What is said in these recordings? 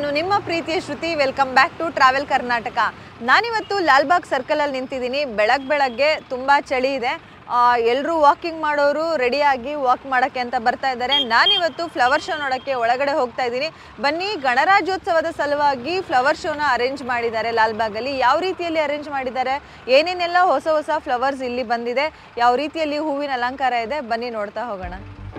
ನಾನು ನಿಮ್ಮ ಪ್ರೀತಿಯ Shruti welcome back to travel Karnataka ನಾನಿವತ್ತು ಲಾಲ್ಬಾಗ್ ಸರ್ಕಲಲ್ಲಿ ನಿಂತಿದ್ದೀನಿ ಬೆಳಗ್ಗೆ ಬೆಳಗ್ಗೆ ತುಂಬ ಚಳಿ ಇದೆ ಎಲ್ಲರೂ ವಾಕಿಂಗ್ ಮಾಡೋರು ರೆಡಿಯಾಗಿ ವಾಕ್ ಮಾಡೋಕ್ಕೆ ಅಂತ ಬರ್ತಾ ಇದ್ದಾರೆ ನಾನಿವತ್ತು ಫ್ಲವರ್ ಶೋ ನೋಡೋಕ್ಕೆ ಒಳಗಡೆ ಹೋಗ್ತಾ ಇದ್ದೀನಿ ಬನ್ನಿ ಗಣರಾಜ್ಯೋತ್ಸವದ ಸಲುವಾಗಿ ಫ್ಲವರ್ ಶೋನ ಅರೇಂಜ್ ಮಾಡಿದ್ದಾರೆ ಲಾಲ್ಬಾಗಲ್ಲಿ ಯಾವ ರೀತಿಯಲ್ಲಿ ಅರೇಂಜ್ ಮಾಡಿದ್ದಾರೆ ಏನೇನೆಲ್ಲ ಹೊಸ ಹೊಸ ಫ್ಲವರ್ಸ್ ಇಲ್ಲಿ ಬಂದಿದೆ ಯಾವ ರೀತಿಯಲ್ಲಿ ಹೂವಿನ ಅಲಂಕಾರ ಇದೆ ಬನ್ನಿ ನೋಡ್ತಾ ಹೋಗೋಣ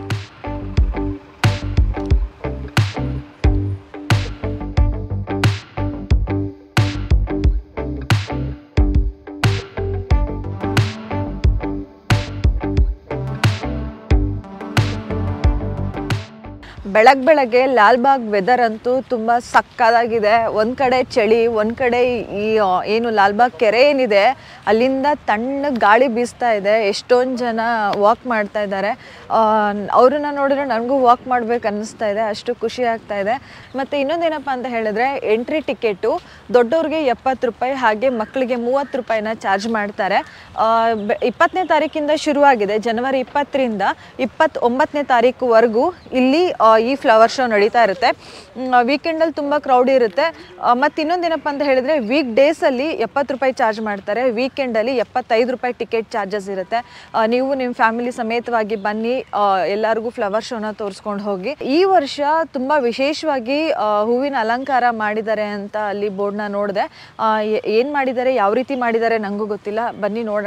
ಬೆಳಗ್ ಬೆಳಗ್ಗೆ ಲಾಲ್ಬಾಗ್ ವೆದರ್ ಅಂತೂ ತುಂಬ ಸಕ್ಕದಾಗಿದೆ ಒಂದು ಕಡೆ ಚಳಿ ಒಂದು ಕಡೆ ಈ ಆ, ಏನು ಲಾಲ್ಬಾಗ್ ಕೆರೆ ಏನಿದೆ ಅಲ್ಲಿಂದ ತಣ್ಣ ಗಾಳಿ ಬೀಸ್ತಾ ಇದೆ ಎಷ್ಟೊಂದು ಜನ ವಾಕ್ ಮಾಡ್ತಾ ಇದ್ದಾರೆ ಅವ್ರನ್ನ ನೋಡಿದ್ರೆ ನನಗೂ ವಾಕ್ ಮಾಡ್ಬೇಕು ಅನ್ನಿಸ್ತಾ ಇದೆ ಅಷ್ಟು ಖುಷಿ ಆಗ್ತಾ ಇದೆ ಮತ್ತು ಇನ್ನೊಂದೇನಪ್ಪ ಅಂತ ಹೇಳಿದ್ರೆ ಎಂಟ್ರಿ ಟಿಕೆಟು ದೊಡ್ಡವ್ರಿಗೆ ಎಪ್ಪತ್ತು ರೂಪಾಯಿ ಹಾಗೆ ಮಕ್ಕಳಿಗೆ ಮೂವತ್ತು ರೂಪಾಯಿನ ಚಾರ್ಜ್ ಮಾಡ್ತಾರೆ ಆ, ಬೆ- ಇಪ್ಪತ್ತನೇ ತಾರೀಕಿಂದ ಶುರುವಾಗಿದೆ ಜನವರಿ ಇಪ್ಪತ್ತರಿಂದ ಇಪ್ಪತ್ತೊಂಬತ್ತನೇ ತಾರೀಕುವರೆಗೂ ಇಲ್ಲಿ ಆ, ಈ ಫ್ಲವರ್ ಶೋ ನಡೀತಾ ಇರುತ್ತೆ ವೀಕೆಂಡಲ್ಲಿ ತುಂಬ ಕ್ರೌಡ್ ಇರುತ್ತೆ ಮತ್ತು ಇನ್ನೊಂದೇನಪ್ಪ ಅಂತ ಹೇಳಿದ್ರೆ ವೀಕ್ ಡೇಸಲ್ಲಿ ಎಪ್ಪತ್ತು ರೂಪಾಯಿ ಚಾರ್ಜ್ ಮಾಡ್ತಾರೆ ವೀಕೆಂಡಲ್ಲಿ ಎಪ್ಪತ್ತೈದು ರೂಪಾಯಿ ಟಿಕೆಟ್ ಚಾರ್ಜಸ್ ಇರುತ್ತೆ ಆ, ನೀವು ನಿಮ್ಮ ಫ್ಯಾಮಿಲಿ ಸಮೇತವಾಗಿ ಬನ್ನಿ ಆ, ಎಲ್ಲರಿಗೂ ಫ್ಲವರ್ ಶೋನ ತೋರಿಸ್ಕೊಂಡು ಹೋಗಿ ಈ ವರ್ಷ ತುಂಬ ವಿಶೇಷವಾಗಿ ಆ, ಹೂವಿನ ಅಲಂಕಾರ ಮಾಡಿದ್ದಾರೆ ಅಂತ ಅಲ್ಲಿ ಬೋರ್ಡ್ನ ನೋಡಿದೆ ಏನು ಮಾಡಿದ್ದಾರೆ ಯಾವ ರೀತಿ ಮಾಡಿದ್ದಾರೆ ನನಗೂ ಗೊತ್ತಿಲ್ಲ ಬನ್ನಿ ನೋಡೋಣ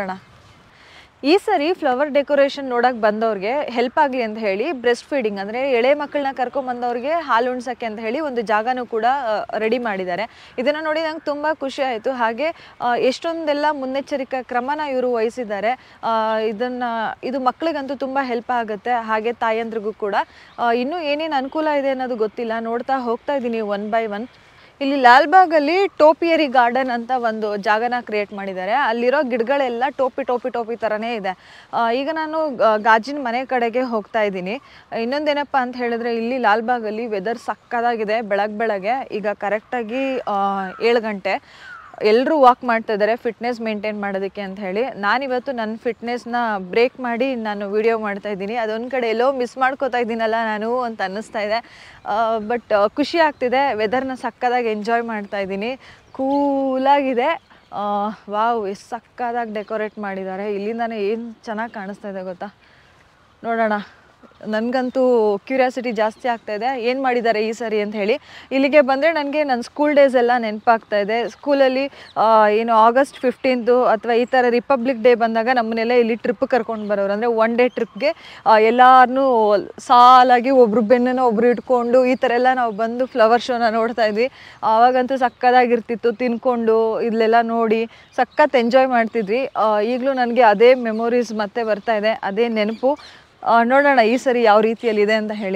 ಈ ಸರಿ ಫ್ಲವರ್ ಡೆಕೋರೇಷನ್ ನೋಡಕ್ಕೆ ಬಂದವ್ರಿಗೆ ಹೆಲ್ಪ್ ಆಗಲಿ ಅಂತ ಹೇಳಿ ಬ್ರೆಸ್ಟ್ ಫೀಡಿಂಗ್ ಅಂದರೆ ಎಳೆ ಮಕ್ಕಳನ್ನ ಕರ್ಕೊಂಬಂದವ್ರಿಗೆ ಹಾಲು ಉಣ್ಸೋಕ್ಕೆ ಅಂತ ಹೇಳಿ ಒಂದು ಜಾಗನೂ ಕೂಡ ರೆಡಿ ಮಾಡಿದ್ದಾರೆ ಇದನ್ನು ನೋಡಿ ನಂಗೆ ತುಂಬ ಖುಷಿ ಆಯಿತು ಹಾಗೆ ಆ, ಎಷ್ಟೊಂದೆಲ್ಲ ಮುನ್ನೆಚ್ಚರಿಕಾ ಕ್ರಮನ ಇವರು ವಹಿಸಿದ್ದಾರೆ ಇದನ್ನು ಇದು ಮಕ್ಕಳಿಗಂತೂ ತುಂಬ ಹೆಲ್ಪ್ ಆಗುತ್ತೆ ಹಾಗೆ ತಾಯಂದ್ರಿಗೂ ಕೂಡ ಆ, ಇನ್ನೂ ಏನೇನು ಅನುಕೂಲ ಇದೆ ಅನ್ನೋದು ಗೊತ್ತಿಲ್ಲ ನೋಡ್ತಾ ಹೋಗ್ತಾ ಇದ್ದೀನಿ ಒನ್ ಬೈ ಒನ್ ಇಲ್ಲಿ ಲಾಲ್ಬಾಗಲ್ಲಿ ಟೋಪಿಯರಿ ಗಾರ್ಡನ್ ಅಂತ ಒಂದು ಜಾಗನ ಕ್ರಿಯೇಟ್ ಮಾಡಿದ್ದಾರೆ ಅಲ್ಲಿರೋ ಗಿಡಗಳೆಲ್ಲ ಟೋಪಿ ಟೋಪಿ ಟೋಪಿ ಥರನೇ ಇದೆ ಆ, ಈಗ ನಾನು ಗ- ಗಾಜಿನ ಮನೆ ಕಡೆಗೆ ಹೋಗ್ತಾ ಇದ್ದೀನಿ ಇನ್ನೊಂದೇನಪ್ಪ ಅಂತ ಹೇಳಿದ್ರೆ ಇಲ್ಲಿ ಲಾಲ್ಬಾಗಲ್ಲಿ ವೆದರ್ ಸಕ್ಕದಾಗಿದೆ ಬೆಳಗ್ಗೆ ಬೆಳಗ್ಗೆ ಈಗ ಕರೆಕ್ಟಾಗಿ ಏಳು ಗಂಟೆ ಎಲ್ಲರೂ ವಾಕ್ ಮಾಡ್ತಾ ಇದ್ದಾರೆ ಫಿಟ್ನೆಸ್ ಮೇಂಟೈನ್ ಮಾಡೋದಕ್ಕೆ ಅಂತ ಹೇಳಿ ನಾನಿವತ್ತು ನನ್ನ ಫಿಟ್ನೆಸ್ನ ಬ್ರೇಕ್ ಮಾಡಿ ನಾನು ವಿಡಿಯೋ ಮಾಡ್ತಾ ಇದ್ದೀನಿ ಅದೊಂದು ಕಡೆ ಎಲ್ಲೋ ಮಿಸ್ ಮಾಡ್ಕೋತಾ ಇದ್ದೀನಲ್ಲ ನಾನು ಅಂತ ಅನ್ನಿಸ್ತಾ ಇದೆ ಬಟ್ ಖುಷಿ ಆಗ್ತಿದೆ ವೆದರ್ನ ಸಕ್ಕದಾಗಿ ಎಂಜಾಯ್ ಮಾಡ್ತಾ ಇದ್ದೀನಿ ಕೂಲಾಗಿದೆ ವಾವ್ ಎಷ್ಟು ಸಕ್ಕದಾಗಿ ಡೆಕೋರೇಟ್ ಮಾಡಿದ್ದಾರೆ ಇಲ್ಲಿಂದಾನೇ ಏನು ಚೆನ್ನಾಗಿ ಕಾಣಿಸ್ತಾ ಇದೆ ಗೊತ್ತಾ ನೋಡೋಣ ನನಗಂತೂ ಕ್ಯೂರಿಯಾಸಿಟಿ ಜಾಸ್ತಿ ಆಗ್ತಾ ಇದೆ ಏನು ಮಾಡಿದ್ದಾರೆ ಈ ಸರಿ ಅಂತ ಹೇಳಿ ಇಲ್ಲಿಗೆ ಬಂದರೆ ನನಗೆ ನನ್ನ ಸ್ಕೂಲ್ ಡೇಸ್ ಎಲ್ಲ ನೆನಪಾಗ್ತಾ ಇದೆ ಸ್ಕೂಲಲ್ಲಿ ಆ, ಏನು ಆಗಸ್ಟ್ ಫಿಫ್ಟೀನ್ತು ಅಥವಾ ಈ ಥರ ರಿಪಬ್ಲಿಕ್ ಡೇ ಬಂದಾಗ ನಮ್ಮನ್ನೆಲ್ಲ ಇಲ್ಲಿ ಟ್ರಿಪ್ ಕರ್ಕೊಂಡು ಬರೋರು ಅಂದರೆ ಒನ್ ಡೇ ಟ್ರಿಪ್ಗೆ ಎಲ್ಲರನ್ನೂ ಸಾಲಾಗಿ ಒಬ್ರು ಬೆನ್ನನ್ನು ಒಬ್ರು ಇಟ್ಕೊಂಡು ಈ ಥರ ಎಲ್ಲ ನಾವು ಬಂದು ಫ್ಲವರ್ ಶೋನ ನೋಡ್ತಾ ಇದ್ವಿ ಆವಾಗಂತೂ ಸಕ್ಕದಾಗಿರ್ತಿತ್ತು ತಿನ್ಕೊಂಡು ಇಲ್ಲೆಲ್ಲ ನೋಡಿ ಸಖತ್ ಎಂಜಾಯ್ ಮಾಡ್ತಿದ್ವಿ ಈಗಲೂ ನನಗೆ ಅದೇ ಮೆಮೊರೀಸ್ ಮತ್ತೆ ಬರ್ತಾ ಇದೆ ಅದೇ ನೆನಪು ಆ, ನೋಡೋಣ ಈ ಸರಿ ಯಾವ ರೀತಿಯಲ್ಲಿದೆ ಅಂತ ಹೇಳಿ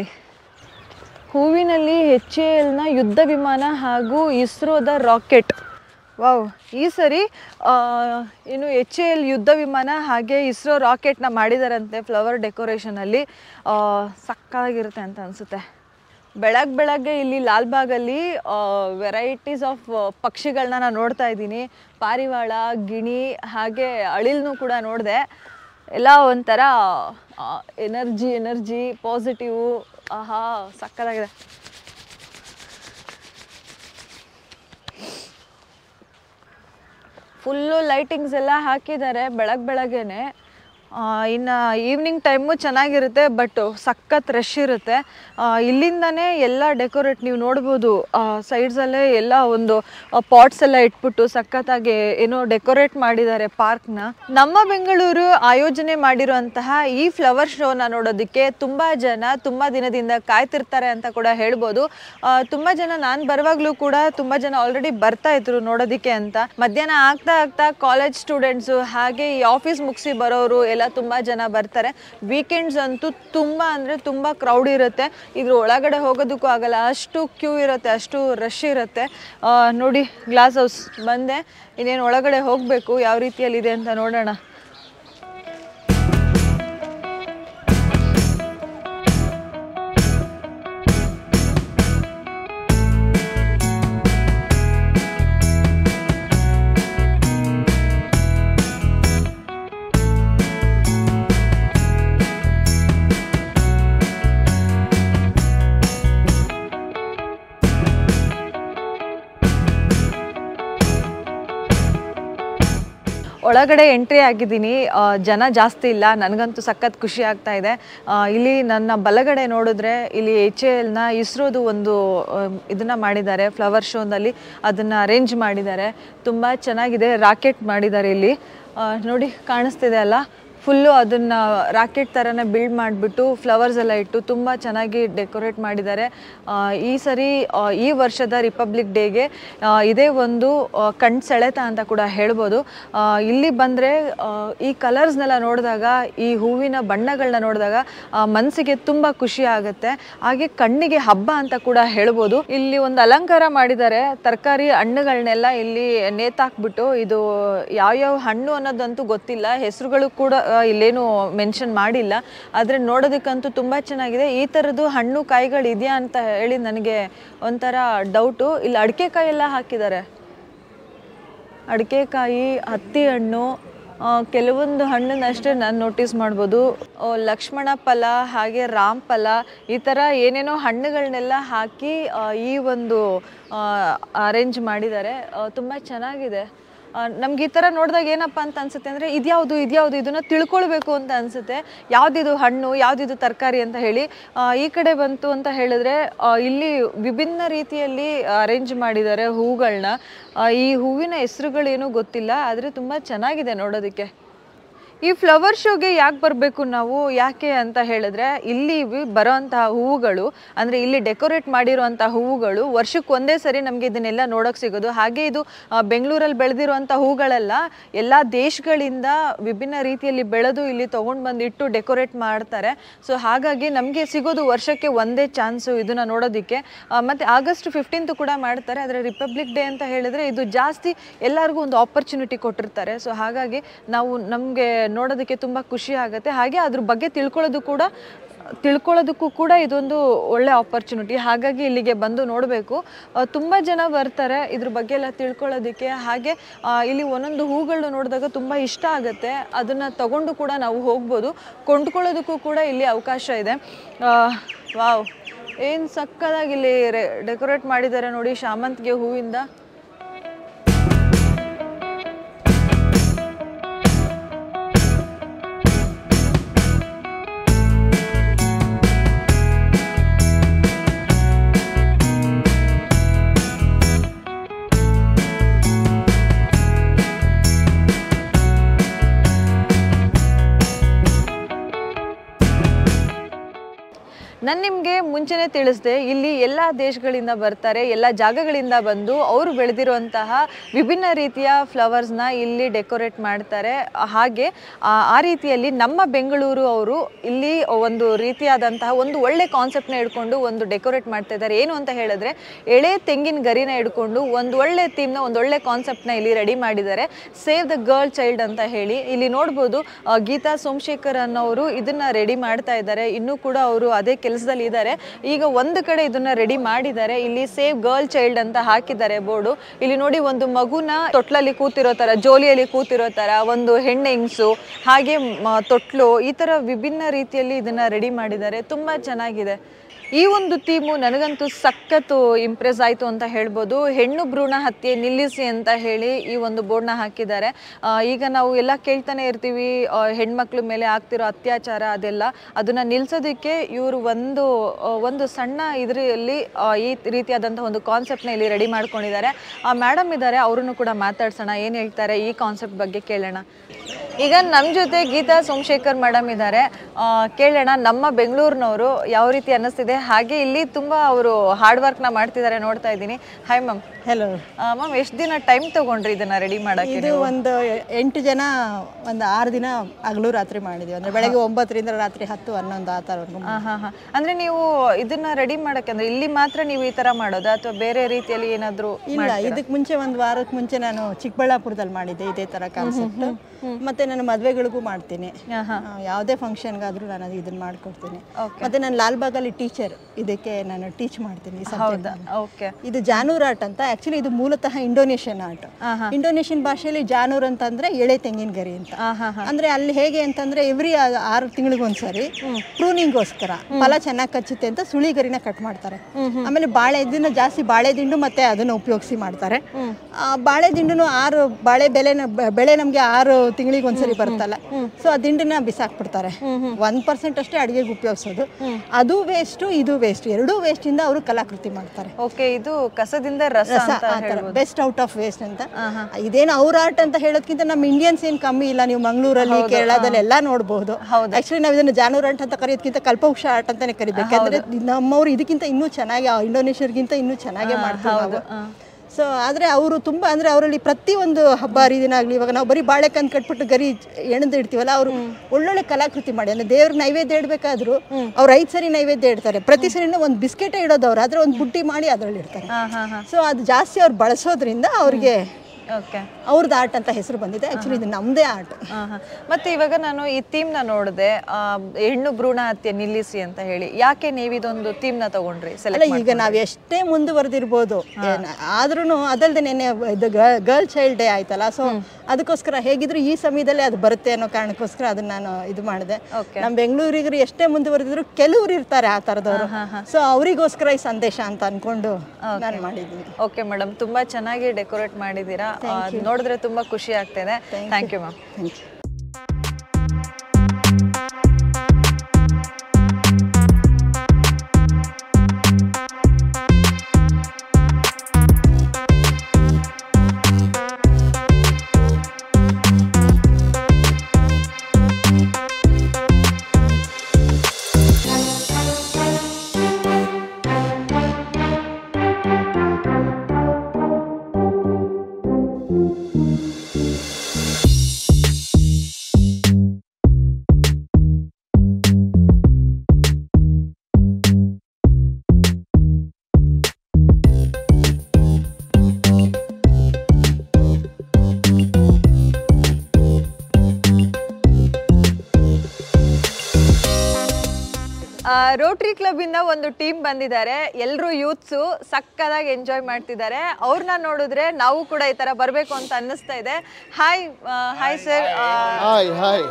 ಹೂವಿನಲ್ಲಿ ಎಚ್ ಎ ಎಲ್ನ ಯುದ್ಧ ವಿಮಾನ ಹಾಗೂ ಇಸ್ರೋದ ರಾಕೆಟ್ ವಾವ್ ಈ ಸರಿ ಆ, ಏನು ಎಚ್ ಎ ಎಲ್ ಯುದ್ಧ ವಿಮಾನ ಹಾಗೆ ಇಸ್ರೋ ರಾಕೆಟ್ನ ಮಾಡಿದಾರಂತೆ ಫ್ಲವರ್ ಡೆಕೋರೇಷನಲ್ಲಿ ಸಕ್ಕಾಗಿರುತ್ತೆ ಅಂತ ಅನಿಸುತ್ತೆ ಬೆಳಗ್ಗೆ ಬೆಳಗ್ಗೆ ಇಲ್ಲಿ ಲಾಲ್ಬಾಗಲ್ಲಿ ವೆರೈಟೀಸ್ ಆಫ್ ಪಕ್ಷಿಗಳನ್ನ ನಾನು ನೋಡ್ತಾ ಇದ್ದೀನಿ ಪಾರಿವಾಳ ಗಿಣಿ ಹಾಗೆ ಅಳಿಲ್ನೂ ಕೂಡ ನೋಡಿದೆ ಎಲ್ಲ ಒಂಥರ ಎನರ್ಜಿ ಎನರ್ಜಿ ಪಾಸಿಟಿವ್ ಆಹಾ ಸಕ್ಕತ್ತಾಗಿದೆ ಫುಲ್ಲು ಲೈಟಿಂಗ್ಸ್ ಎಲ್ಲ ಹಾಕಿದ್ದಾರೆ ಬೆಳಗ್ಗೆ ಬೆಳಗ್ಗೆನೆ ಇನ್ನು ಈವ್ನಿಂಗ್ ಟೈಮು ಚೆನ್ನಾಗಿರುತ್ತೆ ಬಟ್ ಸಖತ್ ರಶ್ ಇರುತ್ತೆ ಆ, ಇಲ್ಲಿಂದನೇ ಎಲ್ಲ ಡೆಕೋರೇಟ್ ನೀವು ನೋಡ್ಬೋದು ಸೈಡ್ಸಲ್ಲೇ ಎಲ್ಲ ಒಂದು ಪಾಟ್ಸ್ ಎಲ್ಲ ಇಟ್ಬಿಟ್ಟು ಸಖತ್ತಾಗಿ ಏನೋ ಡೆಕೋರೇಟ್ ಮಾಡಿದ್ದಾರೆ ಪಾರ್ಕ್ನ ನಮ್ಮ ಬೆಂಗಳೂರು ಆಯೋಜನೆ ಮಾಡಿರುವಂತಹ ಈ ಫ್ಲವರ್ ಶೋನ ನೋಡೋದಕ್ಕೆ ತುಂಬ ಜನ ತುಂಬ ದಿನದಿಂದ ಕಾಯ್ತಿರ್ತಾರೆ ಅಂತ ಕೂಡ ಹೇಳ್ಬೋದು ಆ, ತುಂಬ ಜನ ನಾನು ಬರುವಾಗಲೂ ಕೂಡ ತುಂಬ ಜನ ಆಲ್ರೆಡಿ ಬರ್ತಾ ಇದ್ರು ನೋಡೋದಕ್ಕೆ ಅಂತ ಮಧ್ಯಾಹ್ನ ಆಗ್ತಾ ಆಗ್ತಾ ಕಾಲೇಜ್ ಸ್ಟೂಡೆಂಟ್ಸು ಹಾಗೆ ಈ ಆಫೀಸ್ ಮುಗಿಸಿ ಬರೋರು ಎಲ್ಲ ತುಂಬ ಜನ ಬರ್ತಾರೆ ವೀಕೆಂಡ್ಸ್ ಅಂತೂ ತುಂಬ ಅಂದರೆ ತುಂಬ ಕ್ರೌಡ್ ಇರುತ್ತೆ ಇದ್ರ ಒಳಗಡೆ ಹೋಗೋದಕ್ಕೂ ಆಗಲ್ಲ ಅಷ್ಟು ಕ್ಯೂ ಇರುತ್ತೆ ಅಷ್ಟು ರಶ್ ಇರುತ್ತೆ ಆ, ನೋಡಿ ಗ್ಲಾಸ್ ಹೌಸ್ ಬಂದೆ ಇನ್ನೇನು ಒಳಗಡೆ ಹೋಗಬೇಕು ಯಾವ ರೀತಿಯಲ್ಲಿದೆ ಅಂತ ನೋಡೋಣ ಒಳಗಡೆ ಎಂಟ್ರಿ ಆಗಿದ್ದೀನಿ ಆ, ಜನ ಜಾಸ್ತಿ ಇಲ್ಲ ನನಗಂತೂ ಸಖತ್ ಖುಷಿ ಆಗ್ತಾ ಇದೆ ಆ, ಇಲ್ಲಿ ನನ್ನ ಬಲಗಡೆ ನೋಡಿದ್ರೆ ಇಲ್ಲಿ ಎಚ್ ಎಲ್ನ ಇಸ್ರೋದು ಒಂದು ಆ, ಇದನ್ನ ಮಾಡಿದ್ದಾರೆ ಫ್ಲವರ್ ಶೋನಲ್ಲಿ ಅದನ್ನು ಅರೇಂಜ್ ಮಾಡಿದ್ದಾರೆ ತುಂಬ ಚೆನ್ನಾಗಿದೆ ರಾಕೆಟ್ ಮಾಡಿದ್ದಾರೆ ಇಲ್ಲಿ ಆ, ನೋಡಿ ಕಾಣಿಸ್ತಿದೆ ಅಲ್ಲ ಫುಲ್ಲು ಅದನ್ನು ರಾಕೆಟ್ ಥರನೇ ಬಿಲ್ಡ್ ಮಾಡಿಬಿಟ್ಟು ಫ್ಲವರ್ಸ್ ಎಲ್ಲ ಇಟ್ಟು ತುಂಬ ಚೆನ್ನಾಗಿ ಡೆಕೋರೇಟ್ ಮಾಡಿದ್ದಾರೆ ಆ, ಈ ಸರಿ ಆ, ಈ ವರ್ಷದ ರಿಪಬ್ಲಿಕ್ ಡೇಗೆ ಇದೇ ಒಂದು ಆ, ಕಣ್ ಸೆಳೆತ ಅಂತ ಕೂಡ ಹೇಳ್ಬೋದು ಆ, ಇಲ್ಲಿ ಬಂದರೆ ಈ ಕಲರ್ಸ್ನೆಲ್ಲ ನೋಡಿದಾಗ ಈ ಹೂವಿನ ಬಣ್ಣಗಳನ್ನ ನೋಡಿದಾಗ ಮನಸ್ಸಿಗೆ ತುಂಬ ಖುಷಿ ಆಗುತ್ತೆ ಹಾಗೆ ಕಣ್ಣಿಗೆ ಹಬ್ಬ ಅಂತ ಕೂಡ ಹೇಳ್ಬೋದು ಇಲ್ಲಿ ಒಂದು ಅಲಂಕಾರ ಮಾಡಿದ್ದಾರೆ ತರಕಾರಿ ಹಣ್ಣುಗಳನ್ನೆಲ್ಲ ಇಲ್ಲಿ ನೇತಾಕ್ಬಿಟ್ಟು ಇದು ಯಾವ್ಯಾವ ಹಣ್ಣು ಅನ್ನೋದಂತೂ ಗೊತ್ತಿಲ್ಲ ಹೆಸರುಗಳು ಕೂಡ ಆ, ಇಲ್ಲೇನು ಮೆನ್ಷನ್ ಮಾಡಿಲ್ಲ ಆದರೆ ನೋಡೋದಕ್ಕಂತೂ ತುಂಬ ಚೆನ್ನಾಗಿದೆ ಈ ಥರದ್ದು ಹಣ್ಣು ಕಾಯಿಗಳು ಇದೆಯಾ ಅಂತ ಹೇಳಿ ನನಗೆ ಒಂಥರ ಡೌಟು ಇಲ್ಲಿ ಅಡಿಕೆ ಕಾಯಿ ಎಲ್ಲ ಹಾಕಿದ್ದಾರೆ ಅಡಿಕೆಕಾಯಿ ಹತ್ತಿ ಹಣ್ಣು ಆ, ಕೆಲವೊಂದು ಹಣ್ಣನ್ನಷ್ಟೇ ನಾನು ನೋಟಿಸ್ ಮಾಡ್ಬೋದು ಆ, ಲಕ್ಷ್ಮಣ ಫಲ ಹಾಗೆ ರಾಮ್ ಫಲ ಈ ಥರ ಏನೇನೋ ಹಣ್ಣುಗಳನ್ನೆಲ್ಲ ಹಾಕಿ ಆ, ಈ ಒಂದು ಅರೇಂಜ್ ಮಾಡಿದ್ದಾರೆ ತುಂಬ ಚೆನ್ನಾಗಿದೆ ನಮ್ಗೆ ಈ ಥರ ನೋಡಿದಾಗ ಏನಪ್ಪ ಅಂತ ಅನ್ಸುತ್ತೆ ಅಂದರೆ ಇದ್ಯಾವುದು ಇದ್ಯಾವುದು ಇದನ್ನು ತಿಳ್ಕೊಳ್ಬೇಕು ಅಂತ ಅನಿಸುತ್ತೆ ಯಾವುದಿದು ಹಣ್ಣು ಯಾವುದಿದು ತರಕಾರಿ ಅಂತ ಹೇಳಿ ಆ, ಈ ಕಡೆ ಬಂತು ಅಂತ ಹೇಳಿದ್ರೆ ಆ, ಇಲ್ಲಿ ವಿಭಿನ್ನ ರೀತಿಯಲ್ಲಿ ಅರೇಂಜ್ ಮಾಡಿದ್ದಾರೆ ಹೂಗಳನ್ನ ಈ ಹೂವಿನ ಹೆಸರುಗಳೇನೂ ಗೊತ್ತಿಲ್ಲ ಆದರೆ ತುಂಬ ಚೆನ್ನಾಗಿದೆ ನೋಡೋದಕ್ಕೆ ಈ ಫ್ಲವರ್ ಶೋಗೆ ಯಾಕೆ ಬರಬೇಕು ನಾವು ಯಾಕೆ ಅಂತ ಹೇಳಿದ್ರೆ ಇಲ್ಲಿ ವಿ- ಬರೋಂತಹ ಹೂವುಗಳು ಅಂದರೆ ಇಲ್ಲಿ ಡೆಕೋರೇಟ್ ಮಾಡಿರುವಂಥ ಹೂವುಗಳು ವರ್ಷಕ್ಕೆ ಒಂದೇ ಸರಿ ನಮಗೆ ಇದನ್ನೆಲ್ಲ ನೋಡೋಕೆ ಸಿಗೋದು ಹಾಗೆ ಇದು ಆ, ಬೆಂಗಳೂರಲ್ಲಿ ಬೆಳೆದಿರುವಂಥ ಹೂಗಳೆಲ್ಲ ಎಲ್ಲ ದೇಶಗಳಿಂದ ವಿಭಿನ್ನ ರೀತಿಯಲ್ಲಿ ಬೆಳೆದು ಇಲ್ಲಿ ತೊಗೊಂಡು ಬಂದು ಇಟ್ಟು ಡೆಕೋರೇಟ್ ಮಾಡ್ತಾರೆ ಸೊ ಹಾಗಾಗಿ ನಮಗೆ ಸಿಗೋದು ವರ್ಷಕ್ಕೆ ಒಂದೇ ಚಾನ್ಸು ಇದನ್ನು ನೋಡೋದಕ್ಕೆ ಆ, ಮತ್ತೆ ಆಗಸ್ಟ್ ಫಿಫ್ಟೀನ್ತ್ ಕೂಡ ಮಾಡ್ತಾರೆ ಆದರೆ ರಿಪಬ್ಲಿಕ್ ಡೇ ಅಂತ ಹೇಳಿದ್ರೆ ಇದು ಜಾಸ್ತಿ ಎಲ್ಲರಿಗೂ ಒಂದು ಆಪರ್ಚುನಿಟಿ ಕೊಟ್ಟಿರ್ತಾರೆ ಸೊ ಹಾಗಾಗಿ ನಾವು ನಮಗೆ ನೋಡೋದಕ್ಕೆ ತುಂಬ ಖುಷಿ ಆಗುತ್ತೆ ಹಾಗೆ ಅದ್ರ ಬಗ್ಗೆ ತಿಳ್ಕೊಳ್ಳೋದು ಕೂಡ ತಿಳ್ಕೊಳ್ಳೋದಕ್ಕೂ ಕೂಡ ಇದೊಂದು ಒಳ್ಳೆ ಆಪರ್ಚುನಿಟಿ ಹಾಗಾಗಿ ಇಲ್ಲಿಗೆ ಬಂದು ನೋಡಬೇಕು ತುಂಬ ಜನ ಬರ್ತಾರೆ ಇದ್ರ ಬಗ್ಗೆ ಎಲ್ಲ ತಿಳ್ಕೊಳ್ಳೋದಕ್ಕೆ ಹಾಗೆ ಆ, ಇಲ್ಲಿ ಒಂದೊಂದು ಹೂಗಳು ನೋಡಿದಾಗ ತುಂಬ ಇಷ್ಟ ಆಗುತ್ತೆ ಅದನ್ನು ತಗೊಂಡು ಕೂಡ ನಾವು ಹೋಗ್ಬೋದು ಕೊಂಡ್ಕೊಳ್ಳೋದಕ್ಕೂ ಕೂಡ ಇಲ್ಲಿ ಅವಕಾಶ ಇದೆ ಆ, ವಾವ್ ಏನು ಸಕ್ಕದಾಗಿ ಇಲ್ಲಿ ಡೆಕೋರೇಟ್ ಮಾಡಿದ್ದಾರೆ ನೋಡಿ ಶಾಮಂತಿಗೆ ಹೂವಿಂದ ನಾನು ನಿಮಗೆ ಮುಂಚೆನೇ ತಿಳಿಸ್ದೆ ಇಲ್ಲಿ ಎಲ್ಲ ದೇಶಗಳಿಂದ ಬರ್ತಾರೆ ಎಲ್ಲ ಜಾಗಗಳಿಂದ ಬಂದು ಅವರು ಬೆಳೆದಿರುವಂತಹ ವಿಭಿನ್ನ ರೀತಿಯ ಫ್ಲವರ್ಸ್ನ ಇಲ್ಲಿ ಡೆಕೋರೇಟ್ ಮಾಡ್ತಾರೆ ಹಾಗೆ ಆ ಆ ರೀತಿಯಲ್ಲಿ ನಮ್ಮ ಬೆಂಗಳೂರು ಅವರು ಇಲ್ಲಿ ಒಂದು ರೀತಿಯಾದಂತಹ ಒಂದು ಒಳ್ಳೆ ಕಾನ್ಸೆಪ್ಟ್ನ ಇಟ್ಕೊಂಡು ಒಂದು ಡೆಕೋರೇಟ್ ಮಾಡ್ತಾ ಇದ್ದಾರೆ ಏನು ಅಂತ ಹೇಳಿದ್ರೆ ಎಳೆ ತೆಂಗಿನ ಗರಿನ ಇಟ್ಕೊಂಡು ಒಂದು ಒಳ್ಳೆ ಥೀಮ್ನ ಒಂದು ಒಳ್ಳೆ ಕಾನ್ಸೆಪ್ಟ್ನ ಇಲ್ಲಿ ರೆಡಿ ಮಾಡಿದ್ದಾರೆ ಸೇವ್ ದ ಗರ್ಲ್ ಚೈಲ್ಡ್ ಅಂತ ಹೇಳಿ ಇಲ್ಲಿ ನೋಡ್ಬೋದು ಆ, ಗೀತಾ ಸೋಮಶೇಖರ್ ಅನ್ನೋರು ಇದನ್ನ ರೆಡಿ ಮಾಡ್ತಾ ಇದ್ದಾರೆ ಇನ್ನೂ ಕೂಡ ಅವರು ಅದೇ ಕೆಲಸದಲ್ಲಿ ಇದ್ದಾರೆ ಈಗ ಒಂದು ಕಡೆ ಇದನ್ನ ರೆಡಿ ಮಾಡಿದ್ದಾರೆ ಇಲ್ಲಿ ಸೇವ್ ಗರ್ಲ್ ಚೈಲ್ಡ್ ಅಂತ ಹಾಕಿದ್ದಾರೆ ಬೋರ್ಡು ಇಲ್ಲಿ ನೋಡಿ ಒಂದು ಮಗುನ ತೊಟ್ಲಲ್ಲಿ ಕೂತಿರೋ ತರ ಜೋಲಿಯಲ್ಲಿ ಕೂತಿರೋ ತರ ಒಂದು ಹೆಣ್ಣು ಹೆಂಗ್ಸು ಹಾಗೆ ಮ- ತೊಟ್ಲು ಈ ತರ ವಿಭಿನ್ನ ರೀತಿಯಲ್ಲಿ ಇದನ್ನ ರೆಡಿ ಮಾಡಿದ್ದಾರೆ ತುಂಬಾ ಚೆನ್ನಾಗಿದೆ ಈ ಒಂದು ಥೀಮು ನನಗಂತೂ ಸಖತ್ತು ಇಂಪ್ರೆಸ್ ಆಯಿತು ಅಂತ ಹೇಳ್ಬೋದು ಹೆಣ್ಣು ಭ್ರೂಣ ಹತ್ಯೆ ನಿಲ್ಲಿಸಿ ಅಂತ ಹೇಳಿ ಈ ಒಂದು ಬೋರ್ಡ್ನ ಹಾಕಿದ್ದಾರೆ ಆ, ಈಗ ನಾವು ಎಲ್ಲ ಕೇಳ್ತಾನೆ ಇರ್ತೀವಿ ಆ, ಹೆಣ್ಮಕ್ಳ ಮೇಲೆ ಆಗ್ತಿರೋ ಅತ್ಯಾಚಾರ ಅದೆಲ್ಲ ಅದನ್ನು ನಿಲ್ಲಿಸೋದಕ್ಕೆ ಇವರು ಒಂದು ಆ, ಒಂದು ಸಣ್ಣ ಇದರಲ್ಲಿ ಈ ರೀತಿಯಾದಂಥ ಒಂದು ಕಾನ್ಸೆಪ್ಟ್ನ ಇಲ್ಲಿ ರೆಡಿ ಮಾಡ್ಕೊಂಡಿದ್ದಾರೆ ಆ ಮೇಡಮ್ ಇದ್ದಾರೆ ಅವರನ್ನು ಕೂಡ ಮಾತಾಡ್ಸೋಣ ಏನು ಹೇಳ್ತಾರೆ ಈ ಕಾನ್ಸೆಪ್ಟ್ ಬಗ್ಗೆ ಕೇಳೋಣ ಈಗ ನಮ್ಮ ಜೊತೆ ಗೀತಾ ಸೋಮಶೇಖರ್ ಮೇಡಮ್ ಇದ್ದಾರೆ ಆ, ಕೇಳೋಣ ನಮ್ಮ ಬೆಂಗಳೂರಿನವರು ಯಾವ ರೀತಿ ಅನ್ನಿಸ್ತಿದೆ ಹಾಗೆ ಇಲ್ಲಿ ತುಂಬ ಅವರು ಹಾರ್ಡ್ ವರ್ಕ್ನ ಮಾಡ್ತಿದ್ದಾರೆ ನೋಡ್ತಾ ಇದ್ದೀನಿ ಹಾಯ್ ಮ್ಯಾಮ್ ಹಲೋ ಮ್ಯಾಮ್ ಎಷ್ಟು ದಿನ ಟೈಮ್ ತಗೊಂಡ್ರಿ ಇದನ್ನ ರೆಡಿ ಮಾಡೋಕ್ಕೆ ಇದು ಒಂದು ಎಂಟು ಜನ ಒಂದು ಆರು ದಿನ ಹಗಲು ರಾತ್ರಿ ಮಾಡಿದ್ವಿ ಅಂದ್ರೆ ಬೆಳಗ್ಗೆ ಒಂಬತ್ತರಿಂದ ರಾತ್ರಿ ಹತ್ತು ಹನ್ನೊಂದು ಆ ಥರವರೆಗೂ ಹಾಂ ಹಾಂ ಹಾಂ ಅಂದರೆ ನೀವು ಇದನ್ನ ರೆಡಿ ಮಾಡೋಕ್ಕೆ ಅಂದ್ರೆ ಇಲ್ಲಿ ಮಾತ್ರ ನೀವು ಈ ಥರ ಮಾಡೋದಾ ಅಥವಾ ಬೇರೆ ರೀತಿಯಲ್ಲಿ ಏನಾದರೂ ಇಲ್ಲ ಇದಕ್ಕೆ ಮುಂಚೆ ಒಂದು ವಾರಕ್ಕೆ ಮುಂಚೆ ನಾನು ಚಿಕ್ಕಬಳ್ಳಾಪುರದಲ್ಲಿ ಮಾಡಿದ್ದೆ ಇದೇ ಥರ ಕಾನ್ಸೆಪ್ಟ್ ಮತ್ತೆ ನಾನು ಮದುವೆಗಳಿಗೂ ಮಾಡ್ತೀನಿ ಆ, ಯಾವುದೇ ಫಂಕ್ಷನ್ಗಾದ್ರೂ ನಾನು ಅದು ಇದನ್ನ ಮಾಡ್ಕೊಡ್ತೀನಿ ಮತ್ತೆ ನಾನು ಲಾಲ್ಬಾಗಲ್ಲಿ ಟೀಚರ್ ಇದಕ್ಕೆ ನಾನು ಟೀಚ್ ಮಾಡ್ತೀನಿ ಈ subject ನ. ಓಕೆ ಇದು ಜಾನೂರಾಟ್ ಅಂತ ಆಕ್ಚುಲಿ ಇದು ಮೂಲತಃ ಇಂಡೋನೇಷಿಯನ್ ಆರ್ಟ್ ಇಂಡೋನೇಷಿಯನ್ ಭಾಷೆಯಲ್ಲಿ ಜಾನೂರ್ ಅಂತಂದ್ರೆ ಎಳೆ ತೆಂಗಿನ ಗರಿ ಅಂತ ಅಂದ್ರೆ ಅಲ್ಲಿ ಹೇಗೆ ಅಂತಂದ್ರೆ ಎವ್ರಿ ಆರು ತಿಂಗಳಿಗೊಂದ್ಸರಿ ಪ್ರೂನಿಂಗ್ಗೋಸ್ಕರ ಫಲ ಚೆನ್ನಾಗಿ ಕಚ್ಚುತ್ತೆ ಅಂತ ಸುಳಿ ಗರಿನ ಕಟ್ ಮಾಡ್ತಾರೆ ಆಮೇಲೆ ಬಾಳೆ ಇದನ್ನ ಜಾಸ್ತಿ ಬಾಳೆ ದಿಂಡು ಮತ್ತೆ ಅದನ್ನ ಉಪಯೋಗಿಸಿ ಮಾಡ್ತಾರೆ ಆ ಬಾಳೆ ದಿಂಡುನು ಆರು ಬಾಳೆ ಬೆಲೆ ಬೆಳೆ ನಮ್ಗೆ ಆರು ತಿಂಗಳಿಗೆ ಒಂದ್ಸರಿ ಬರುತ್ತಲ್ಲ ಸೊ ಆ ದಿಂಡನ್ನ ಬಿಸಾಕ್ಬಿಡ್ತಾರೆ ಒನ್ ಪರ್ಸೆಂಟ್ ಅಷ್ಟೇ ಅಡಿಗೆಗೆ ಉಪಯೋಗಿಸೋದು ಅದು ವೇಸ್ಟು ಇದು ವೇಸ್ಟ್ ಎರಡೂ ವೇಸ್ಟ್ ಇಂದ ಅವರು ಕಲಾಕೃತಿ ಮಾಡ್ತಾರೆ ಓಕೆ ಇದು ಕಸದಿಂದ ರಸ ರಸ ಅಂತ ಬೆಸ್ಟ್ ಔಟ್ ಆಫ್ ವೇಸ್ಟ್ ಅಂತ ಇದೇನು ಅವ್ರ ಆರ್ಟ್ ಅಂತ ಹೇಳೋದ್ಕಿಂತ ನಮ್ಮ ಇಂಡಿಯನ್ಸ್ ಏನ್ ಕಮ್ಮಿ ಇಲ್ಲ ನೀವು ಮಂಗಳೂರಲ್ಲಿ ಕೇರಳದಲ್ಲಿ ಎಲ್ಲ ನೋಡಬಹುದು ಆಕ್ಚುಲಿ ನಾವು ಇದನ್ನ ಜಾನೂರ್ ಆರ್ಟ್ ಅಂತ ಕರೆಯೋದಕ್ಕಿಂತ ಕಲ್ಪವೃಕ್ಷ ಆರ್ಟ್ ಅಂತಾನೆ ಕರಿಬೇಕು ಯಾಕಂದ್ರೆ ನಮ್ಮವ್ರು ಇದಕ್ಕಿಂತ ಇನ್ನೂ ಚೆನ್ನಾಗಿ ಇಂಡೋನೇಷ್ಯರ್ಗಿಂತ ಇನ್ನೂ ಚೆನ್ನಾಗೇ ಮಾಡ್ತಾರೆ ನಾವು ಸೊ ಆದರೆ ಅವರು ತುಂಬ ಅಂದರೆ ಅವರಲ್ಲಿ ಪ್ರತಿಯೊಂದು ಹಬ್ಬ ಹರಿದಿನ ಆಗಲಿ ಇವಾಗ ನಾವು ಬರೀ ಬಾಳೆಕಂದು ಕಟ್ಬಿಟ್ಟು ಗರಿ ಎಣದು ಇಡ್ತೀವಲ್ಲ ಅವರು ಒಳ್ಳೊಳ್ಳೆ ಕಲಾಕೃತಿ ಮಾಡಿ ಅಂದರೆ ದೇವ್ರ ನೈವೇದ್ಯ ಇಡಬೇಕಾದ್ರೂ ಅವ್ರು ಐದು ಸರಿ ನೈವೇದ್ಯ ಇಡ್ತಾರೆ ಪ್ರತಿ ಸರಿನೂ ಒಂದು ಬಿಸ್ಕೆಟೇ ಇಡೋದು ಅವ್ರು ಆದರೆ ಒಂದು ಬುಟ್ಟಿ ಮಾಡಿ ಅದರಲ್ಲಿ ಇಡ್ತಾರೆ ಹಾ ಹಾ ಹಾ ಸೊ ಅದು ಜಾಸ್ತಿ ಅವ್ರು ಬಳಸೋದ್ರಿಂದ ಅವ್ರಿಗೆ ಓಕೆ ಅವ್ರದ್ದು ಆರ್ಟ್ ಅಂತ ಹೆಸರು ಬಂದಿದೆ ಆ್ಯಕ್ಚುಲಿ ಇದು ನಮ್ಮದೇ ಆರ್ಟ್ ಹಾ, ಹಾ. ಮತ್ತೆ ಇವಾಗ ನಾನು ಈ ಥೀಮ್ ನ ನೋಡಿದೆ ಆ, ಹೆಣ್ಣು ಭ್ರೂಣ ಹತ್ಯೆ ನಿಲ್ಲಿಸಿ ಅಂತ ಹೇಳಿ ಯಾಕೆ ನೀವು ಇದೊಂದು ಥೀಮ್ ನ ತಗೊಂಡ್ರಿ ಅಲ್ಲ ಸೆಲೆಕ್ಟ್ ಈಗ ನಾವು ಎಷ್ಟೇ ಮುಂದುವರೆದಿರ್ಬೋದು ಆದ್ರೂ ಅದಲ್ಲದೆ ನೆನ್ನೆ ಇದು ಗರ್ಲ್ ಚೈಲ್ಡ್ ಡೇ ಆಯ್ತಲ್ಲ ಸೊ ಅದಕ್ಕೋಸ್ಕರ ಹೇಗಿದ್ರು ಈ ಸಮಯದಲ್ಲಿ ಅದು ಬರುತ್ತೆ ಅನ್ನೋ ಕಾರಣಕ್ಕೋಸ್ಕರ ಅದನ್ನ ನಾನು ಇದು ಮಾಡಿದೆ ನಮ್ಮ ಬೆಂಗಳೂರಿಗರು ಎಷ್ಟೇ ಮುಂದುವರೆದಿದ್ರು ಕೆಲವ್ರು ಇರ್ತಾರೆ ಆ ಥರದವರು ಸೊ ಅವರಿಗೋಸ್ಕರ ಈ ಸಂದೇಶ ಅಂತ ಅನ್ಕೊಂಡು ನಾನು ಮಾಡಿದ್ದೀನಿ ಓಕೆ ಮೇಡಮ್ ತುಂಬಾ ಚೆನ್ನಾಗಿ ಡೆಕೋರೇಟ್ ಮಾಡಿದ್ದೀರಾ ಆ, ನೋಡಿದ್ರೆ ತುಂಬಾ ಖುಷಿ ಆಗ್ತಿದೆ thank you ma'am thank you Rotary club ಇಂದ ಒಂದು ಟೀಮ್ ಬಂದಿದ್ದಾರೆ ಎಲ್ಲರೂ ಯೂತ್ಸು ಸಕ್ಕದಾಗಿ ಎಂಜಾಯ್ ಮಾಡ್ತಿದ್ದಾರೆ ಅವ್ರನ್ನ ನೋಡಿದ್ರೆ ನಾವು ಕೂಡ ಈ ತರ ಬರಬೇಕು ಅಂತ ಅನ್ನಿಸ್ತಾ ಇದೆ hi hi sir hi hi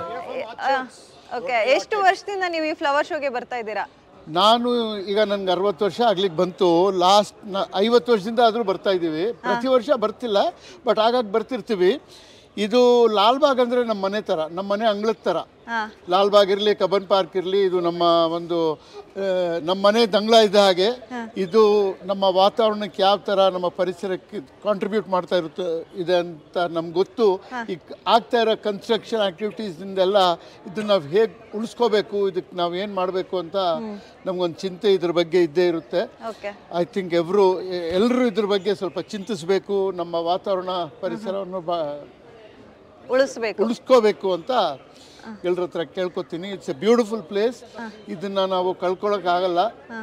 okay ಎಷ್ಟು ವರ್ಷದಿಂದ ನೀವು ಈ ಫ್ಲವರ್ ಶೋಗೆ ಬರ್ತಾ ಇದ್ದೀರಾ ನಾನು ಈಗ ನನ್ಗೆ ಅರವತ್ತು ವರ್ಷ ಆಗ್ಲಿಕ್ಕೆ ಬಂತು ಲಾಸ್ಟ್ ಐವತ್ತು ವರ್ಷದಿಂದ ಆದರೂ ಬರ್ತಾ ಇದ್ದೀವಿ ಪ್ರತಿ ವರ್ಷ ಬರ್ತಿಲ್ಲ ಬಟ್ ಆಗಾಗ ಬರ್ತಿರ್ತೀವಿ ಇದು ಲಾಲ್ಬಾಗ್ ಅಂದರೆ ನಮ್ಮ ಮನೆ ಥರ ನಮ್ಮ ಮನೆ ಅಂಗಳದ ಥರ ಲಾಲ್ಬಾಗ್ ಇರಲಿ ಕಬ್ಬನ್ ಪಾರ್ಕ್ ಇರಲಿ ಇದು ನಮ್ಮ ಒಂದು ಆ, ನಮ್ಮ ಮನೆ ದಂಗಳ ಇದ್ದ ಹಾಗೆ ಇದು ನಮ್ಮ ವಾತಾವರಣಕ್ಕೆ ಯಾವ ಥರ ನಮ್ಮ ಪರಿಸರಕ್ಕೆ ಕಾಂಟ್ರಿಬ್ಯೂಟ್ ಮಾಡ್ತಾ ಇರುತ್ತೆ ಇದೆ ಅಂತ ನಮ್ಗೆ ಗೊತ್ತು ಈಗ ಆಗ್ತಾ ಇರೋ ಕನ್ಸ್ಟ್ರಕ್ಷನ್ ಆ್ಯಕ್ಟಿವಿಟೀಸಿಂದೆಲ್ಲ ಇದನ್ನ ನಾವು ಹೇಗೆ ಉಳಿಸ್ಕೋಬೇಕು ಇದಕ್ಕೆ ನಾವು ಏನು ಮಾಡಬೇಕು ಅಂತ ನಮಗೊಂದು ಚಿಂತೆ ಇದ್ರ ಬಗ್ಗೆ ಇದ್ದೇ ಇರುತ್ತೆ ಓಕೆ ಐ ಥಿಂಕ್ ಎವ್ರು ಎಲ್ಲರೂ ಇದ್ರ ಬಗ್ಗೆ ಸ್ವಲ್ಪ ಚಿಂತಿಸಬೇಕು ನಮ್ಮ ವಾತಾವರಣ ಪರಿಸರವನ್ನು ಬಾ ಉಳಿಸ್ಬೇಕು ಉಳಿಸ್ಕೋಬೇಕು ಅಂತ ಎಲ್ಲರ ಹತ್ರ ಕೇಳ್ಕೊತೀನಿ ಇಟ್ಸ್ ಎ ಬ್ಯೂಟಿಫುಲ್ ಪ್ಲೇಸ್ ಇದನ್ನ ನಾವು ಕಳ್ಕೊಳಕ್ಕಾಗಲ್ಲ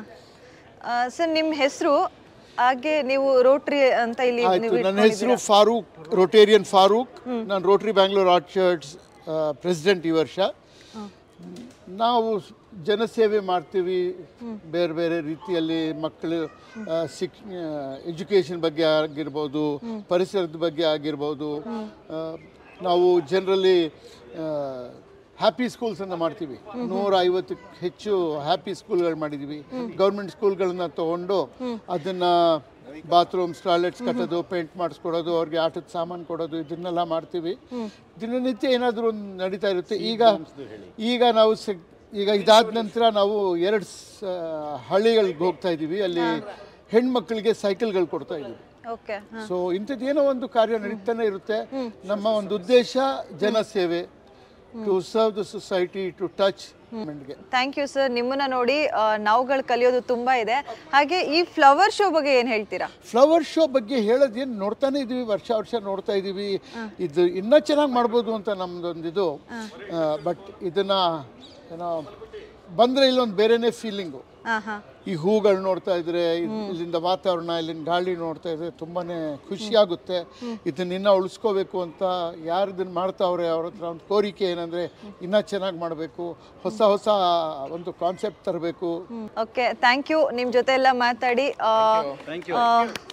ಸರ್ ನಿಮ್ಮ ಹೆಸರು ಹಾಗೆ ನೀವು ರೋಟ್ರಿ ಅಂತ ಇಲ್ಲಿ ಆಯ್ತು ನೀವು ನನ್ನ ಹೆಸರು ಫಾರೂಕ್ ರೋಟೇರಿಯನ್ ಫಾರೂಕ್ ನಾನು Rotary Bangalore art shirts president ಈ ವರ್ಷ ನಾವು ಜನಸೇವೆ ಮಾಡ್ತೀವಿ ಬೇರೆ ಬೇರೆ ರೀತಿಯಲ್ಲಿ ಮಕ್ಕಳು ಆ, ಶಿಕ್ ಎಜುಕೇಷನ್ ಬಗ್ಗೆ ಆಗಿರ್ಬೋದು ಪರಿಸರದ ಬಗ್ಗೆ ಆಗಿರ್ಬೋದು ಆ, ನಾವು ಜನರಲಿ ಹ್ಯಾಪಿ ಸ್ಕೂಲ್ಸ್ ಅನ್ನ ಮಾಡ್ತೀವಿ ನೂರ ಐವತ್ತಕ್ಕೆ ಹೆಚ್ಚು ಹ್ಯಾಪಿ ಸ್ಕೂಲ್ಗಳು ಮಾಡಿದ್ದೀವಿ ಗೌರ್ಮೆಂಟ್ ಸ್ಕೂಲ್ಗಳನ್ನ ತಗೊಂಡು ಅದನ್ನ ಬಾತ್ರೂಮ್ಸ್ ಟಾಯ್ಲೆಟ್ಸ್ ಕಟ್ಟೋದು ಪೇಂಟ್ ಮಾಡಿಸ್ಕೊಡೋದು ಅವ್ರಿಗೆ ಆಟದ ಸಾಮಾನು ಕೊಡೋದು ಇದನ್ನೆಲ್ಲ ಮಾಡ್ತೀವಿ ದಿನನಿತ್ಯ ಏನಾದರೂ ಒಂದು ನಡೀತಾ ಇರುತ್ತೆ ಈಗ ಈಗ ನಾವು ಸೆ- ಈಗ ಇದಾದ ನಂತರ ನಾವು ಎರಡು ಹಳ್ಳಿಗಳಿಗೆ ಹೋಗ್ತಾ ಇದ್ದೀವಿ ಅಲ್ಲಿ ಹೆಣ್ಮಕ್ಳಿಗೆ ಸೈಕಲ್ಗಳು ಕೊಡ್ತಾ ಇದ್ದೀವಿ ಓಕೆ ಸೊ ಇಂಥದ್ದು ಏನೋ ಒಂದು ಕಾರ್ಯ ನಡೀತಾನೆ ಇರುತ್ತೆ ನಮ್ಮ ಒಂದು ಉದ್ದೇಶ ಜನಸೇವೆ to serve the society to touch ಗೆ ಥ್ಯಾಂಕ್ ಯು ಸರ್ ನಿಮ್ಮನ್ನ ನೋಡಿ ಆ, ನಾವುಗಳು ಕಲಿಯೋದು ತುಂಬಾ ಇದೆ ಹಾಗೆ ಈ ಫ್ಲವರ್ ಶೋ ಬಗ್ಗೆ ಏನು ಹೇಳ್ತೀರಾ ಫ್ಲವರ್ ಶೋ ಬಗ್ಗೆ ಹೇಳೋದೇನು ನೋಡ್ತಾನೆ ಇದೀವಿ ವರ್ಷ ವರ್ಷ ನೋಡ್ತಾ ಇದ್ದೀವಿ ಇದು ಇನ್ನೂ ಚೆನ್ನಾಗಿ ಮಾಡ್ಬೋದು ಅಂತ ನಮ್ದೊಂದಿದು ಬಟ್ ಇದನ್ನ ಏನೋ ಬಂದರೆ ಇಲ್ಲೊಂದು ಬೇರೆನೇ ಫೀಲಿಂಗು ಹಾ ಹಾ ಈ ಹೂಗಳು ನೋಡ್ತಾ ಇದ್ರೆ ಇದ್- ಇಲ್ಲಿಂದ ವಾತಾವರಣ ಇಲ್ಲಿನ ಗಾಳಿ ನೋಡ್ತಾ ಇದ್ರೆ ತುಂಬಾನೇ ಖುಷಿ ಆಗುತ್ತೆ ಇದನ್ನ ಇನ್ನ ಉಳಿಸ್ಕೋಬೇಕು ಅಂತ ಯಾರು ಇದನ್ನ ಮಾಡ್ತಾವ್ರೆ ಅವ್ರ ಹತ್ರ ಒಂದು ಕೋರಿಕೆ ಏನಂದ್ರೆ ಇನ್ನ ಚೆನ್ನಾಗಿ ಮಾಡಬೇಕು ಹೊಸ ಹೊಸ ಒಂದು ಕಾನ್ಸೆಪ್ಟ್ ತರಬೇಕು ಓಕೆ ಥ್ಯಾಂಕ್ ಯು ನಿಮ್ಮ ಜೊತೆ ಎಲ್ಲ ಮಾತಾಡಿ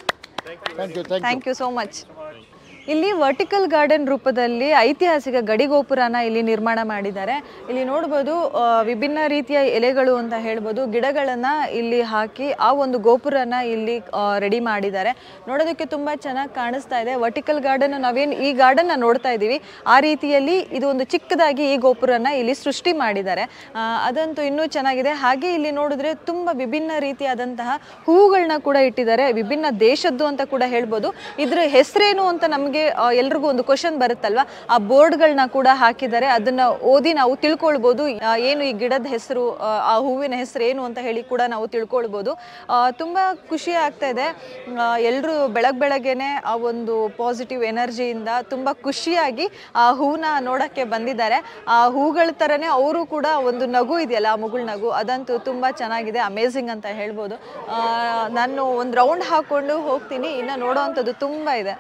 thank you thank thank you so much ಇಲ್ಲಿ ವರ್ಟಿಕಲ್ ಗಾರ್ಡನ್ ರೂಪದಲ್ಲಿ ಐತಿಹಾಸಿಕ ಗಡಿಗೋಪುರನ ಇಲ್ಲಿ ನಿರ್ಮಾಣ ಮಾಡಿದ್ದಾರೆ ಇಲ್ಲಿ ನೋಡ್ಬೋದು ಆ, ವಿಭಿನ್ನ ರೀತಿಯ ಎಲೆಗಳು ಅಂತ ಹೇಳ್ಬೋದು ಗಿಡಗಳನ್ನು ಇಲ್ಲಿ ಹಾಕಿ ಆ ಒಂದು ಗೋಪುರನ ಇಲ್ಲಿ ರೆಡಿ ಮಾಡಿದ್ದಾರೆ ನೋಡೋದಕ್ಕೆ ತುಂಬ ಚೆನ್ನಾಗಿ ಕಾಣಿಸ್ತಾ ಇದೆ ವರ್ಟಿಕಲ್ ಗಾರ್ಡನ್ ನಾವೇನು ಈ ಗಾರ್ಡನ್ನ ನೋಡ್ತಾ ಇದ್ದೀವಿ ಆ ರೀತಿಯಲ್ಲಿ ಇದು ಒಂದು ಚಿಕ್ಕದಾಗಿ ಈ ಗೋಪುರನ ಇಲ್ಲಿ ಸೃಷ್ಟಿ ಮಾಡಿದ್ದಾರೆ ಆ, ಅದಂತೂ ಇನ್ನೂ ಚೆನ್ನಾಗಿದೆ ಹಾಗೆ ಇಲ್ಲಿ ನೋಡಿದ್ರೆ ತುಂಬ ವಿಭಿನ್ನ ರೀತಿಯಾದಂತಹ ಹೂಗಳನ್ನ ಕೂಡ ಇಟ್ಟಿದ್ದಾರೆ ವಿಭಿನ್ನ ದೇಶದ್ದು ಅಂತ ಕೂಡ ಹೇಳ್ಬೋದು ಇದ್ರ ಹೆಸರೇನು ಅಂತ ನಮಗೆ ಎಲ್ರಿಗೂ ಒಂದು ಕ್ವಶನ್ ಬರುತ್ತಲ್ವಾ ಆ ಬೋರ್ಡ್ಗಳನ್ನ ಕೂಡ ಹಾಕಿದ್ದಾರೆ ಅದನ್ನ ಓದಿ ನಾವು ತಿಳ್ಕೊಳ್ಬೋದು ಆ, ಏನು ಈ ಗಿಡದ ಹೆಸರು ಆ ಹೂವಿನ ಹೆಸರು ಏನು ಅಂತ ಹೇಳಿ ಕೂಡ ನಾವು ತಿಳ್ಕೊಳ್ಬೋದು ಆ, ತುಂಬಾ ಖುಷಿ ಆಗ್ತಾ ಇದೆ ಎಲ್ಲರೂ ಬೆಳಗ್ ಬೆಳಗ್ಗೆನೆ ಆ ಒಂದು ಪಾಸಿಟಿವ್ ಎನರ್ಜಿಯಿಂದ ತುಂಬಾ ಖುಷಿಯಾಗಿ ಆ ಹೂನ ನೋಡಕ್ಕೆ ಬಂದಿದ್ದಾರೆ ಆ ಹೂಗಳ ಥರನೇ ಅವರು ಕೂಡ ಒಂದು ನಗು ಇದೆಯಲ್ಲ ಆ ಮುಗುಳ್ ನಗು ಅದಂತೂ ತುಂಬಾ ಚೆನ್ನಾಗಿದೆ ಅಮೇಝಿಂಗ್ ಅಂತ ಹೇಳ್ಬೋದು ಆ, ನಾನು ಒಂದು ರೌಂಡ್ ಹಾಕೊಂಡು ಹೋಗ್ತೀನಿ ಇನ್ನು ನೋಡೋ ಅಂಥದ್ದು ತುಂಬ ಇದೆ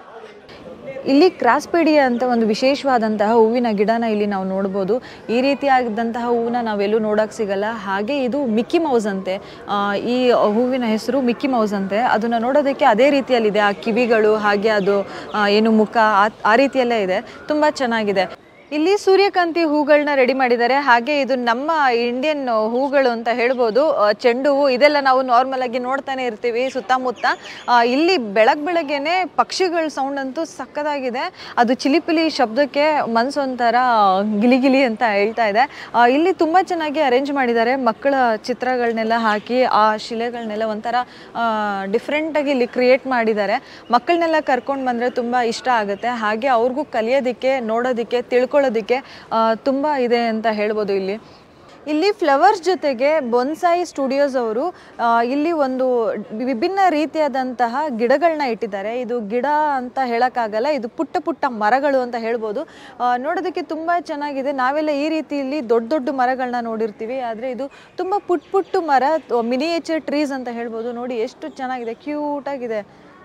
ಇಲ್ಲಿ ಕ್ರಾಸ್ಪೇಡಿಯಾ ಅಂತ ಒಂದು ವಿಶೇಷವಾದಂತಹ ಹೂವಿನ ಗಿಡನ ಇಲ್ಲಿ ನಾವು ನೋಡ್ಬೋದು ಈ ರೀತಿಯಾದಂತಹ ಹೂವನ್ನ ನಾವೆಲ್ಲೂ ನೋಡೋಕೆ ಸಿಗಲ್ಲ ಹಾಗೆ ಇದು ಮಿಕ್ಕಿ ಮೌಸ್ ಅಂತೆ ಆ, ಈ ಹೂವಿನ ಹೆಸರು ಮಿಕ್ಕಿ ಮೌಸ್ ಅಂತೆ ಅದನ್ನು ನೋಡೋದಕ್ಕೆ ಅದೇ ರೀತಿಯಲ್ಲಿದೆ ಆ ಕಿವಿಗಳು ಹಾಗೆ ಅದು ಆ, ಏನು ಮುಖ ಆ- ಆ ರೀತಿಯಲ್ಲೇ ಇದೆ ತುಂಬ ಚೆನ್ನಾಗಿದೆ ಇಲ್ಲಿ ಸೂರ್ಯಕಾಂತಿ ಹೂಗಳನ್ನ ರೆಡಿ ಮಾಡಿದ್ದಾರೆ ಹಾಗೆ ಇದು ನಮ್ಮ ಇಂಡಿಯನ್ ಹೂಗಳು ಅಂತ ಹೇಳ್ಬೋದು ಆ, ಚೆಂಡು ಹೂ ಇದೆಲ್ಲ ನಾವು ನಾರ್ಮಲ್ ಆಗಿ ನೋಡ್ತಾನೆ ಇರ್ತೀವಿ ಸುತ್ತಮುತ್ತ ಆ, ಇಲ್ಲಿ ಬೆಳಗ್ ಬೆಳಗ್ಗೆನೆ ಪಕ್ಷಿಗಳ ಸೌಂಡ್ ಅಂತೂ ಸಕ್ಕದಾಗಿದೆ ಅದು ಚಿಲಿಪಿಲಿ ಶಬ್ದಕ್ಕೆ ಮನ್ಸೊಂಥರ ಗಿಲಿಗಿಲಿ ಅಂತ ಹೇಳ್ತಾ ಇದೆ ಆ, ಇಲ್ಲಿ ತುಂಬ ಚೆನ್ನಾಗಿ ಅರೇಂಜ್ ಮಾಡಿದ್ದಾರೆ ಮಕ್ಕಳ ಚಿತ್ರಗಳನ್ನೆಲ್ಲ ಹಾಕಿ ಆ ಶಿಲೆಗಳನ್ನೆಲ್ಲ ಒಂಥರ ಡಿಫ್ರೆಂಟಾಗಿ ಇಲ್ಲಿ ಕ್ರಿಯೇಟ್ ಮಾಡಿದ್ದಾರೆ ಮಕ್ಕಳನ್ನೆಲ್ಲ ಕರ್ಕೊಂಡು ಬಂದರೆ ತುಂಬ ಇಷ್ಟ ಆಗುತ್ತೆ ಹಾಗೆ ಅವ್ರಿಗೂ ಕಲಿಯೋದಕ್ಕೆ ನೋಡೋದಕ್ಕೆ ತಿಳ್ಕೊಳ್ಳೋದಕ್ಕೆ ಆ, ತುಂಬ ಇದೆ ಅಂತ ಹೇಳ್ಬೋದು ಇಲ್ಲಿ ಇಲ್ಲಿ ಫ್ಲವರ್ಸ್ ಜೊತೆಗೆ ಬೊನ್ಸಾಯಿ ಸ್ಟುಡಿಯೋಸ್ ಅವರು ಆ, ಇಲ್ಲಿ ಒಂದು ವಿಭಿನ್ನ ರೀತಿಯಾದಂತಹ ಗಿಡಗಳನ್ನ ಇಟ್ಟಿದ್ದಾರೆ ಇದು ಗಿಡ ಅಂತ ಹೇಳೋಕ್ಕಾಗಲ್ಲ ಇದು ಪುಟ್ಟ ಪುಟ್ಟ ಮರಗಳು ಅಂತ ಹೇಳ್ಬೋದು ಆ, ನೋಡೋದಕ್ಕೆ ತುಂಬ ಚೆನ್ನಾಗಿದೆ ನಾವೆಲ್ಲ ಈ ರೀತಿಯಲ್ಲಿ ದೊಡ್ಡ ದೊಡ್ಡ ಮರಗಳನ್ನ ನೋಡಿರ್ತೀವಿ ಆದರೆ ಇದು ತುಂಬ ಪುಟ್ಟ ಪುಟ್ಟ ಮರ ಮಿನಿಯೇಚರ್ ಟ್ರೀಸ್ ಅಂತ ಹೇಳ್ಬೋದು ನೋಡಿ ಎಷ್ಟು ಚೆನ್ನಾಗಿದೆ ಕ್ಯೂಟಾಗಿದೆ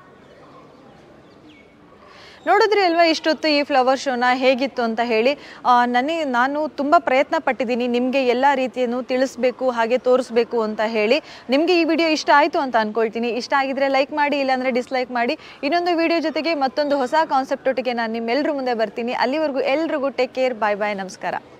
ನೋಡಿದ್ರಿ ಅಲ್ವಾ ಇಷ್ಟೊತ್ತು ಈ ಫ್ಲವರ್ ಶೋನ ಹೇಗಿತ್ತು ಅಂತ ಹೇಳಿ ಆ, ನನಗೆ ನಾನು ತುಂಬ ಪ್ರಯತ್ನ ಪಟ್ಟಿದ್ದೀನಿ ನಿಮಗೆ ಎಲ್ಲ ರೀತಿಯನ್ನು ತಿಳಿಸ್ಬೇಕು ಹಾಗೆ ತೋರಿಸ್ಬೇಕು ಅಂತ ಹೇಳಿ ನಿಮಗೆ ಈ ವಿಡಿಯೋ ಇಷ್ಟ ಆಯಿತು ಅಂತ ಅಂದ್ಕೊಳ್ತೀನಿ ಇಷ್ಟ ಆಗಿದ್ರೆ ಲೈಕ್ ಮಾಡಿ ಇಲ್ಲಾಂದರೆ ಡಿಸ್ಲೈಕ್ ಮಾಡಿ ಇನ್ನೊಂದು ವಿಡಿಯೋ ಜೊತೆಗೆ ಮತ್ತೊಂದು ಹೊಸ ಕಾನ್ಸೆಪ್ಟ್ ಒಟ್ಟಿಗೆ ನಾನು ನಿಮ್ಮೆಲ್ಲರ ಮುಂದೆ ಬರ್ತೀನಿ ಅಲ್ಲಿವರೆಗೂ ಎಲ್ರಿಗೂ ಟೇಕ್ ಕೇರ್ ಬಾಯ್ ಬಾಯ್ ನಮಸ್ಕಾರ